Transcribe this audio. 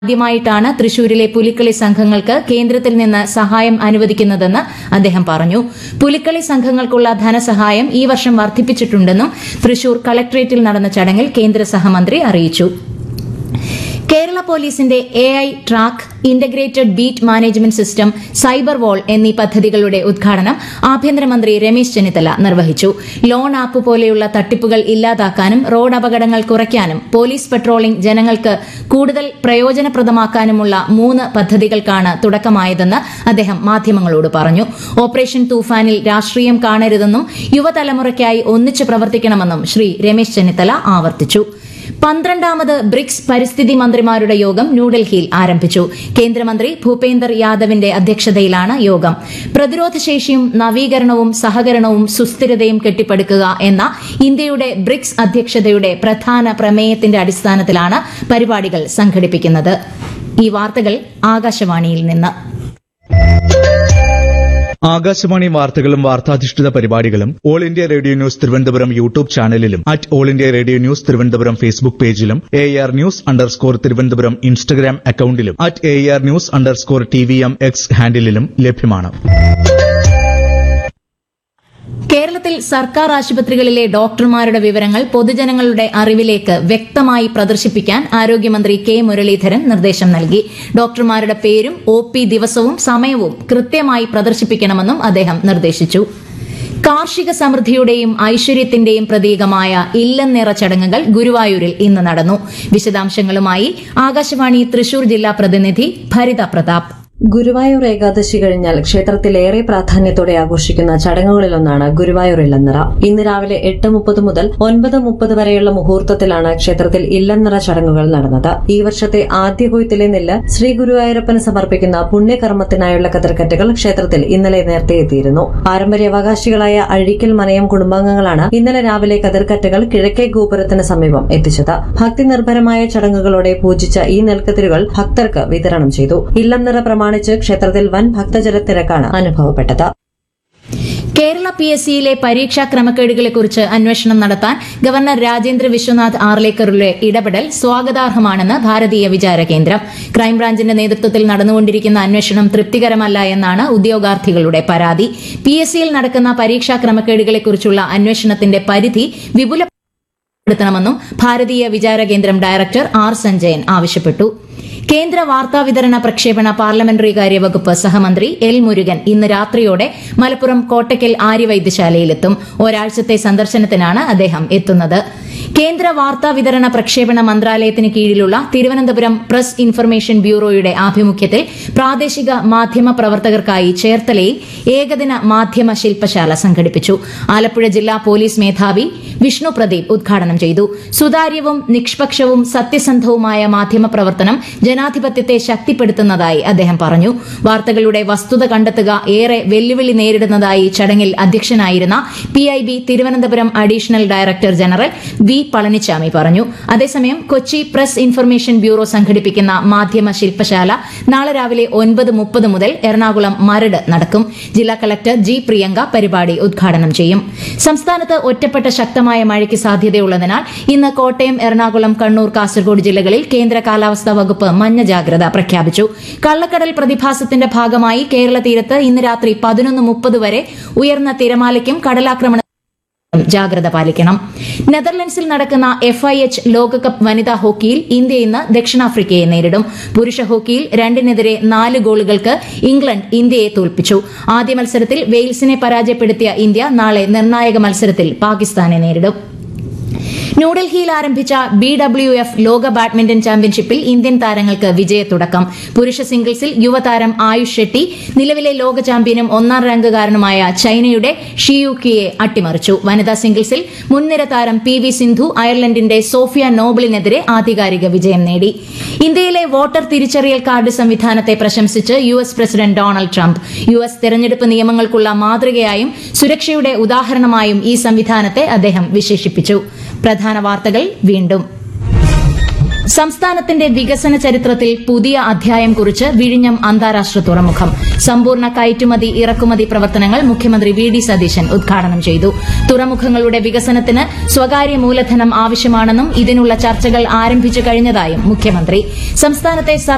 ആദ്യമായിട്ടാണ് തൃശൂരിലെ പുലിക്കളി സംഘങ്ങൾക്ക് കേന്ദ്രത്തിൽ നിന്ന് സഹായം അനുവദിക്കുന്നതെന്ന് അദ്ദേഹം പറഞ്ഞു പുലിക്കളി സംഘങ്ങൾക്കുള്ള ധനസഹായം ഈ വർഷം വർദ്ധിപ്പിച്ചിട്ടുണ്ടെന്നും തൃശൂർ കളക്ടറേറ്റിൽ നടന്ന ചടങ്ങിൽ കേന്ദ്ര സഹമന്ത്രി അറിയിച്ചു കേരള പോലീസിന്റെ A I track integrated beat management system cyber wall എന്നീ പദ്ധതികളുടെ ഉദ്ഘാടനം ആഭ്യന്തരമന്ത്രി രമേശ് ചെന്നിത്തല നിർവഹിച്ചു ലോൺ ആപ്പ് പോലെയുള്ള തട്ടിപ്പുകൾ ഇല്ലാതാക്കാനും റോഡ് അപകടങ്ങൾ കുറയ്ക്കാനും പോലീസ് പെട്രോളിംഗ് ജനങ്ങൾക്ക് കൂടുതൽ പ്രയോജനപ്രദമാക്കാനുമുള്ള മൂന്ന് പദ്ധതികൾക്കാണ് തുടക്കമായതെന്ന് അദ്ദേഹം മാധ്യമങ്ങളോട് പറഞ്ഞു ഓപ്പറേഷൻ തൂഫാനിൽ രാഷ്ട്രീയം കാണരുതെന്നും യുവതലമുറയ്ക്കായി ഒന്നിച്ചു പ്രവർത്തിക്കണമെന്നും ശ്രീ രമേശ് ചെന്നിത്തല ആവർത്തിച്ചു പന്ത്രണ്ടാമത് ബ്രിക്സ് പരിസ്ഥിതി മന്ത്രിമാരുടെ യോഗം ന്യൂഡൽഹിയിൽ ആരംഭിച്ചു കേന്ദ്രമന്ത്രി ഭൂപേന്ദർ യാദവിന്റെ അധ്യക്ഷതയിലാണ് യോഗം പ്രതിരോധശേഷിയും നവീകരണവും സഹകരണവും സുസ്ഥിരതയും കെട്ടിപ്പടുക്കുക എന്ന ഇന്ത്യയുടെ ബ്രിക്സ് അധ്യക്ഷതയുടെ പ്രധാന പ്രമേയത്തിന്റെ അടിസ്ഥാനത്തിലാണ് പരിപാടികൾ സംഘടിപ്പിക്കുന്നത് ഈ വാർത്തകൾ ആകാശവാണിയിൽ നിന്ന് ആകാശവാണി വാർത്തകളും വാർത്താധിഷ്ഠിത പരിപാടികളും all India radio news Thiruvananthapuram YouTube ചാനലിലും at all India radio news Thiruvananthapuram Facebook പേജിലും A R news underscore Thiruvananthapuram Instagram അക്കൌണ്ടിലും at A R news underscore T V M X ഹാൻഡിലും ലഭ്യമാണ് കേരളത്തിൽ സർക്കാർ ആശുപത്രികളിലെ ഡോക്ടർമാരുടെ വിവരങ്ങൾ പൊതുജനങ്ങളുടെ അറിവിലേക്ക് വ്യക്തമായി പ്രദർശിപ്പിക്കാൻ ആരോഗ്യമന്ത്രി കെ മുരളീധരൻ നിർദ്ദേശം നൽകി ഡോക്ടർമാരുടെ പേരും ഒ പി ദിവസവും സമയവും കൃത്യമായി പ്രദർശിപ്പിക്കണമെന്നും അദ്ദേഹം നിർദ്ദേശിച്ചു കാർഷിക സമൃദ്ധിയുടെയും ഐശ്വര്യത്തിന്റെയും പ്രതീകമായ ഇല്ലംനിറ ചടങ്ങുകൾ ഗുരുവായൂരിൽ ഇന്ന് നടന്നു വിശദാംശങ്ങളുമായി ആകാശവാണി തൃശൂർ ജില്ലാ പ്രതിനിധി ഭരിത പ്രതാപ് ഗുരുവായൂർ ഏകാദശി കഴിഞ്ഞാൽ ക്ഷേത്രത്തിലേറെ പ്രാധാന്യത്തോടെ ആഘോഷിക്കുന്ന ചടങ്ങുകളിലൊന്നാണ് ഗുരുവായൂർ ഇല്ലന്നിറ ഇന്ന് രാവിലെ എട്ട് മുപ്പത് മുതൽ ഒൻപത് മുപ്പത് വരെയുള്ള മുഹൂർത്തത്തിലാണ് ക്ഷേത്രത്തിൽ ഇല്ലന്നിറ ചടങ്ങുകൾ നടന്നത് ഈ വർഷത്തെ ആദ്യ കൊയ്ത്തിലെ നെല്ല് ശ്രീ ഗുരുവായൂരപ്പന് സമർപ്പിക്കുന്ന പുണ്യകർമ്മത്തിനായുള്ള കതിർക്കറ്റുകൾ ക്ഷേത്രത്തിൽ ഇന്നലെ നേരത്തെ എത്തിയിരുന്നു പാരമ്പര്യാവകാശികളായ അഴീക്കൽ മനയം കുടുംബാംഗങ്ങളാണ് ഇന്നലെ രാവിലെ കതിർക്കറ്റുകൾ കിഴക്കേ ഗോപുരത്തിന് സമീപം എത്തിച്ചത് ഭക്തി നിർഭരമായ ചടങ്ങുകളോടെ പൂജിച്ച ഈ നെൽക്കതിരുകൾ ഭക്തർക്ക് വിതരണം ചെയ്തു ഇല്ലംനിറ പ്രമാണിച്ച് ക്ഷേത്രത്തിൽ വൻ ഭക്തജനത്തിരക്കാണ് അനുഭവപ്പെട്ടത് കേരള പി എസ് സിയിലെ പരീക്ഷാ ക്രമക്കേടുകളെക്കുറിച്ച് അന്വേഷണം നടത്താൻ ഗവർണർ രാജേന്ദ്ര വിശ്വനാഥ് ആർലേക്കറുടെ ഇടപെടൽ സ്വാഗതാർഹമാണെന്ന് ഭാരതീയ വിചാര കേന്ദ്രം ക്രൈംബ്രാഞ്ചിന്റെ നേതൃത്വത്തിൽ നടന്നുകൊണ്ടിരിക്കുന്ന അന്വേഷണം തൃപ്തികരമല്ല എന്നാണ് ഉദ്യോഗാർത്ഥികളുടെ പരാതി പി എസ് സിയിൽ നടക്കുന്ന പരീക്ഷാ ക്രമക്കേടുകളെക്കുറിച്ചുള്ള അന്വേഷണത്തിന്റെ പരിധി വിപുലപ്പെടുത്തണമെന്നും ഭാരതീയ വിചാര കേന്ദ്രം ഡയറക്ടർ ആർ സഞ്ജയൻ ആവശ്യപ്പെട്ടു കേന്ദ്ര വാർത്താവിതരണ പ്രക്ഷേപണ പാർലമെന്ററി കാര്യ വകുപ്പ് സഹമന്ത്രി എൽ മുരുകൻ ഇന്ന് രാത്രിയോടെ മലപ്പുറം കോട്ടയ്ക്കൽ ആര്യവൈദ്യശാലയിലെത്തും ഒരാഴ്ചത്തെ സന്ദർശനത്തിനാണ് അദ്ദേഹം എത്തുന്നത് കേന്ദ്ര വാർത്താവിതരണ പ്രക്ഷേപണ മന്ത്രാലയത്തിന് കീഴിലുള്ള തിരുവനന്തപുരം പ്രസ് ഇൻഫർമേഷൻ ബ്യൂറോയുടെ ആഭിമുഖ്യത്തിൽ പ്രാദേശിക മാധ്യമ പ്രവർത്തകർക്കായി ചേർത്തലയിൽ ഏകദിന മാധ്യമ ശില്പശാല സംഘടിപ്പിച്ചു ആലപ്പുഴ ജില്ലാ പോലീസ് മേധാവി വിഷ്ണു പ്രദീപ് ഉദ്ഘാടനം ചെയ്തു സുതാര്യവും നിഷ്പക്ഷവും സത്യസന്ധവുമായ മാധ്യമ പ്രവർത്തനം ജനാധിപത്യത്തെ ശക്തിപ്പെടുത്തുന്നതായി അദ്ദേഹം പറഞ്ഞു വാർത്തകളുടെ വസ്തുത കണ്ടെത്തുക ഏറെ വെല്ലുവിളി നേരിടുന്നതായി ചടങ്ങിൽ അധ്യക്ഷനായിരുന്ന PIB Thiruvananthapuram additional director general V Palanichami പറഞ്ഞു അതേസമയം കൊച്ചി പ്രസ് ഇൻഫർമേഷൻ ബ്യൂറോ സംഘടിപ്പിക്കുന്ന മാധ്യമ ശില്പശാല നാളെ രാവിലെ ഒൻപത് മുപ്പത് മുതൽ എറണാകുളം മരട് നടക്കും ജില്ലാ കളക്ടർ ജി പ്രിയങ്ക പരിപാടി ഉദ്ഘാടനം ചെയ്യും സംസ്ഥാനത്ത് ഒറ്റപ്പെട്ട ശക്തമായ മഴയ്ക്ക് സാധ്യതയുള്ളതിനാൽ ഇന്ന് കോട്ടയം എറണാകുളം കണ്ണൂർ കാസർഗോഡ് ജില്ലകളിൽ കേന്ദ്ര കാലാവസ്ഥാ വകുപ്പ് മഞ്ഞ ജാഗ്രത പ്രഖ്യാപിച്ചു കള്ളക്കടൽ പ്രതിഭാസത്തിന്റെ ഭാഗമായി കേരള തീരത്ത് ഇന്ന് രാത്രി പതിനൊന്ന് മുപ്പത് വരെ ഉയർന്ന തിരമാലയ്ക്കും കടലാക്രമണ ജാഗ്രത പാലിക്കണം നെതർലൻഡ്സിൽ നടക്കുന്ന എഫ് ഐ എച്ച് ലോകകപ്പ് വനിതാ ഹോക്കിയിൽ ഇന്ത്യ ഇന്ന് ദക്ഷിണാഫ്രിക്കയെ നേരിടും പുരുഷ ഹോക്കിയിൽ രണ്ടിനെതിരെ നാല് ഗോളുകൾക്ക് ഇംഗ്ലണ്ട് ഇന്ത്യയെ തോൽപ്പിച്ചു ആദ്യ മത്സരത്തിൽ വെയിൽസിനെ പരാജയപ്പെടുത്തിയ ഇന്ത്യ നാളെ നിർണായക മത്സരത്തിൽ പാകിസ്ഥാനെ നേരിടും ന്യൂഡൽഹിയിൽ ആരംഭിച്ച ബി ഡബ്ല്യു എഫ് ലോക ബാഡ്മിന്റൺ ചാമ്പ്യൻഷിപ്പിൽ ഇന്ത്യൻ താരങ്ങൾക്ക് വിജയത്തുടക്കം പുരുഷ സിംഗിൾസിൽ യുവതാരം ആയുഷ് ഷെട്ടി നിലവിലെ ലോക ചാമ്പ്യനും ഒന്നാം റാങ്കുകാരനുമായ ചൈനയുടെ ഷിയുക്കിയെ അട്ടിമറിച്ചു വനിതാ സിംഗിൾസിൽ മുൻനിര താരം പി വി സിന്ധു അയർലൻഡിന്റെ സോഫിയ നോബിളിനെതിരെ ആധികാരിക വിജയം നേടി ഇന്ത്യയിലെ വോട്ടർ തിരിച്ചറിയൽ കാർഡ് സംവിധാനത്തെ പ്രശംസിച്ച് U S president Donald Trump U S തെരഞ്ഞെടുപ്പ് നിയമങ്ങൾക്കുള്ള മാതൃകയായും സുരക്ഷയുടെ ഉദാഹരണമായും ഈ സംവിധാനത്തെ അദ്ദേഹം വിശേഷിപ്പിച്ചു പ്രധാന വാർത്തകൾ വീണ്ടും സംസ്ഥാനത്തിന്റെ വികസന ചരിത്രത്തിൽ പുതിയ അധ്യായം കുറിച്ച് വിഴിഞ്ഞം അന്താരാഷ്ട്ര തുറമുഖം സമ്പൂർണ്ണ കയറ്റുമതി ഇറക്കുമതി പ്രവർത്തനങ്ങൾ മുഖ്യമന്ത്രി വി ഡി സതീശൻ ഉദ്ഘാടനം ചെയ്തു തുറമുഖങ്ങളുടെ വികസനത്തിന് സ്വകാര്യ മൂലധനം ആവശ്യമാണെന്നും ഇതിനുള്ള ചർച്ചകൾ ആരംഭിച്ചു കഴിഞ്ഞതായും മുഖ്യമന്ത്രി സംസ്ഥാനത്തെ